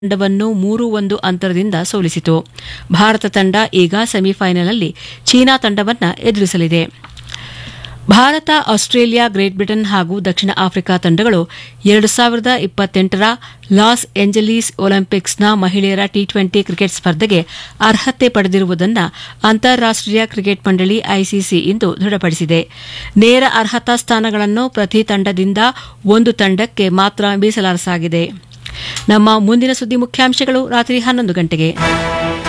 ತಂಡವನ್ನು ಮೂರು ಒಂದು ಅಂತರದಿಂದ ಸೋಲಿಸಿತು ಭಾರತ ತಂಡ ಈಗ ಸೆಮಿಫೈನಲ್ನಲ್ಲಿ ಚೀನಾ ತಂಡವನ್ನು ಎದುರಿಸಲಿದೆ ಭಾರತ ಆಸ್ಟ್ರೇಲಿಯಾ ಗ್ರೇಟ್ ಬ್ರಿಟನ್ ಹಾಗೂ ದಕ್ಷಿಣ ಆಫ್ರಿಕಾ ತಂಡಗಳು ಎರಡು ಸಾವಿರದ ಇಪ್ಪತ್ತೆಂಟರ ಲಾಸ್ ಏಂಜಲೀಸ್ ಒಲಿಂಪಿಕ್ಸ್ನ ಮಹಿಳೆಯರ ಟಿ ಟ್ವೆಂಟಿ ಕ್ರಿಕೆಟ್ ಸ್ಪರ್ಧೆಗೆ ಅರ್ಹತೆ ಪಡೆದಿರುವುದನ್ನು ಅಂತಾರಾಷ್ಟೀಯ ಕ್ರಿಕೆಟ್ ಮಂಡಳಿ ಐಸಿಸಿ ಇಂದು ದೃಢಪಡಿಸಿದೆ ನೇರ ಅರ್ಹತಾ ಸ್ಥಾನಗಳನ್ನು ಪ್ರತಿ ತಂಡದಿಂದ ಒಂದು ತಂಡಕ್ಕೆ ಮಾತ್ರ ಮೀಸಲಾಗಿಸಲಾಗಿದೆ ನಮ್ಮ ಮುಂದಿನ ಸುದ್ದಿ ಮುಖ್ಯಾಂಶಗಳು ರಾತ್ರಿ ಹನ್ನೊಂದು ಗಂಟೆಗೆ